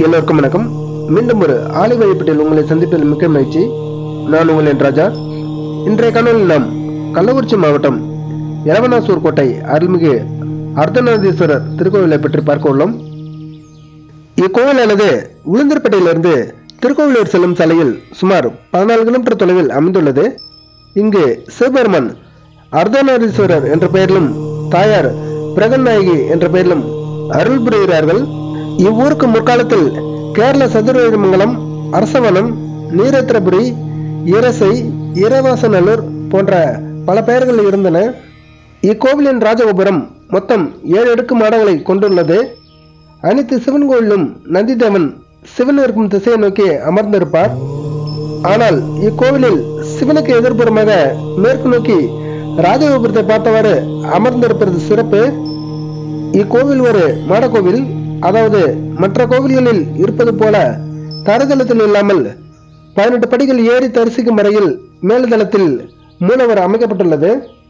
எல்லோருக்கும் வணக்கம் மீண்டும் ஒரு ஆலை வழிபட்டில் உங்களை சந்திப்பதில் மிக்க மகிழ்ச்சி நான் உங்கள் என் ராஜா இன்றைய காணொலியில் நாம் கள்ளக்குறிச்சி மாவட்டம் எலவனாசூர் கோட்டை அருள்மிகு அர்த்தநாதீஸ்வரர் திருக்கோவிலை பற்றி பார்க்க உள்ளோம் இக்கோவிலானது உளுந்தூர்பேட்டையிலிருந்து திருக்கோவிலூர் செல்லும் சாலையில் சுமார் பதினாலு கிலோமீட்டர் தொலைவில் அமைந்துள்ளது இங்கு சிவபெருமான் அர்த்தநாதீஸ்வரர் என்ற பெயரிலும் தாயார் பிரகன்நாயகி என்ற பெயரிலும் அருள் புரிகிறார்கள் இவ்வூருக்கு முற்காலத்தில் கேரள சதுரமங்கலம் அரசவனம் நீரத்திரபுரி இரசை இரவாசநல்லூர் போன்ற பல பெயர்கள் இருந்தன இக்கோவிலின் ராஜகோபுரம் மொத்தம் ஏழு அடுக்கு மாடங்களை கொண்டுள்ளது அனைத்து சிவன் கோவிலும் நந்திதேவன் சிவன் இருக்கும் திசையை நோக்கி அமர்ந்திருப்பார் ஆனால் இக்கோவிலில் சிவனுக்கு எதிர்ப்புறமாக மேற்கு நோக்கி ராஜகோபுரத்தை பார்த்தவாறு அமர்ந்திருப்பது சிறப்பு இக்கோவில் ஒரு மாடக்கோவில் அதாவது மற்ற கோவில்களில் இருப்பது போல தரதளத்தில் இல்லாமல் பதினெட்டு படிகள் ஏறி தரிசிக்கும் வரையில் மேல்தளத்தில் மூலவர் அமைக்கப்பட்டுள்ளது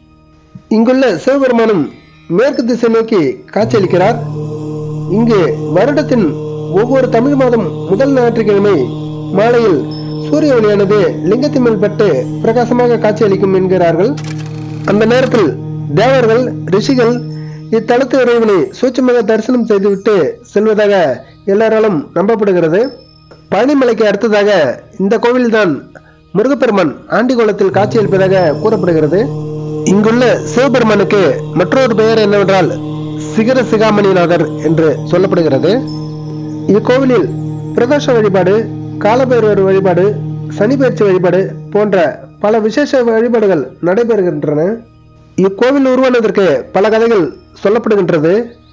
இங்குள்ள சிவபெருமானும் மேற்கு திசை நோக்கி காட்சியளிக்கிறார் இங்கு வருடத்தின் ஒவ்வொரு தமிழ் மாதம் முதல் ஞாயிற்றுக்கிழமை மாலையில் சூரிய ஒளியானது லிங்கத்தின் மேல் பட்டு பிரகாசமாக காட்சியளிக்கும் என்கிறார்கள் அந்த நேரத்தில் தேவர்கள் ரிஷிகள் இத்தலத்து இறைவனை சூட்சமாக தரிசனம் செய்துவிட்டு செல்வதாக எல்லாராலும் நம்பப்படுகிறது பழனிமலைக்கு அடுத்ததாக இந்த கோவில்தான் முருகப்பெருமான் ஆண்டிகோலத்தில் காட்சியளிப்பதாக கூறப்படுகிறது இங்குள்ள சிவபெருமானுக்கு மற்றொரு பெயர் என்னவென்றால் சிகர சிகாமணிநாதர் என்று சொல்லப்படுகிறது இக்கோவிலில் பிரதோஷ வழிபாடு காலபைரவர் வழிபாடு சனிப்பயிற்சி வழிபாடு போன்ற பல விசேஷ வழிபாடுகள் நடைபெறுகின்றன இக்கோவில் உருவானதற்கு பல கதைகள் சொல்லப்படுகின்றது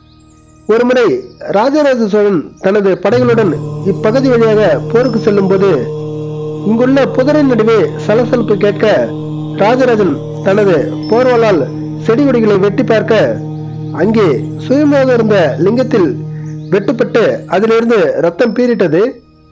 ஒருமுறை ராஜராஜ சோழன் தனது படைகளுடன் இப்பகுதி வழியாக போருக்கு செல்லும் போது இங்குள்ள புதரின் நடுவே சலசலப்பு கேட்க ராஜராஜன் தனது போர்வாளால் செடி கொடிகளை வெட்டி பார்க்க அங்கே சுயமாக இருந்த லிங்கத்தில் வெட்டுப்பட்டு அதிலிருந்து ரத்தம் பீறிட்டது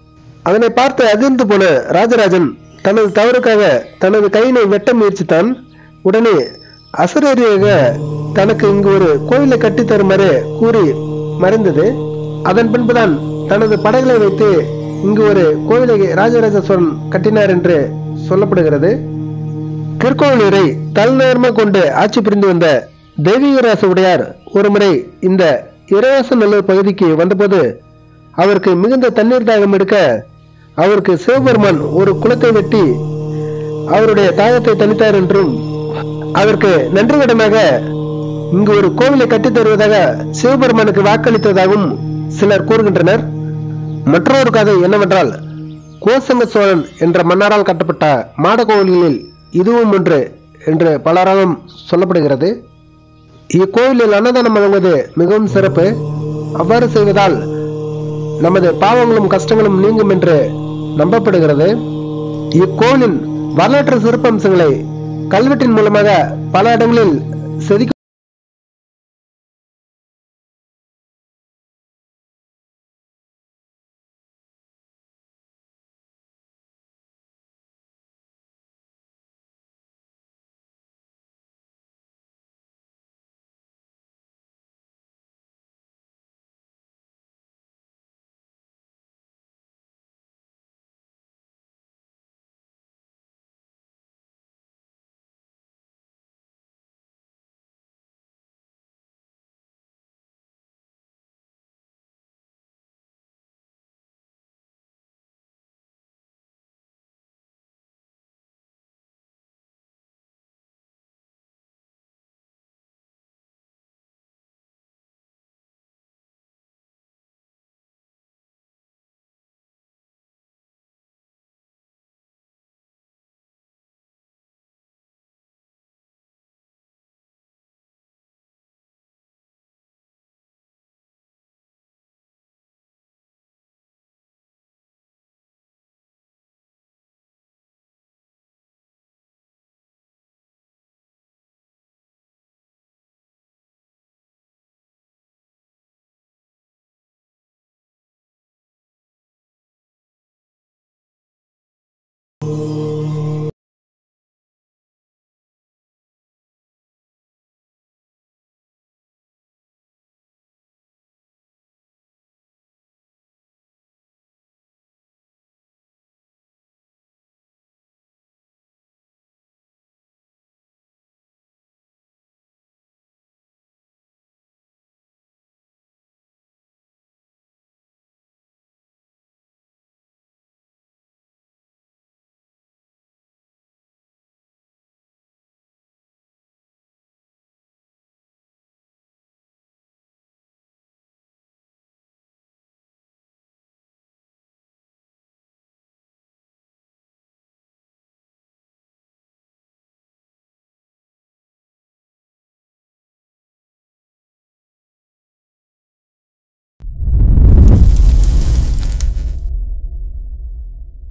அதனை பார்த்து அதிர்ந்து போன ராஜராஜன் தனது தவறுக்காக தனது கையினை வெட்ட முயற்சித்தான் உடனே அசுரரியாக தனக்கு இங்கு ஒரு கோயிலை கட்டி தருமாறு கூறி மறைந்தது அதன் பின்புதான் தனது படைகளை வைத்து இங்கு ஒரு கோவிலை ராஜராஜ சோழன் கட்டினார் என்று சொல்லப்படுகிறது திருக்கோவிலூரை தலைநகரமாக கொண்டு ஆட்சி புரிந்து வந்த தெய்வீகராச உடையார் ஒருமுறை இந்த இறைவாச நல்லூர் பகுதிக்கு வந்தபோது அவருக்கு மிகுந்த தண்ணீர் தாகம் எடுக்க அவருக்கு சிவபெருமான் ஒரு குளத்தை வெட்டி அவருடைய தாகத்தை தணித்தார் என்றும் அதற்கு நன்றிகடனாக இங்கு ஒரு கோவிலை கட்டித் தருவதாக சிவபெருமானுக்கு வாக்களித்ததாகவும் சிலர் கூறுகின்றனர் மற்றொரு கதை என்னவென்றால் கோசங்க சோழன் என்ற மன்னரால் கட்டப்பட்ட மாட கோவில்களில் இதுவும் ஒன்று என்று பலராலும் சொல்லப்படுகிறது இக்கோவிலில் அன்னதானம் வழங்குவது மிகவும் சிறப்பு அவ்வாறு செய்வதால் நமது பாவங்களும் கஷ்டங்களும் நீங்கும் என்று நம்பப்படுகிறது இக்கோவிலின் வரலாற்று சிறப்பம்சங்களை கல்வெட்டின் மூலமாக பல இடங்களில் செதுக்கி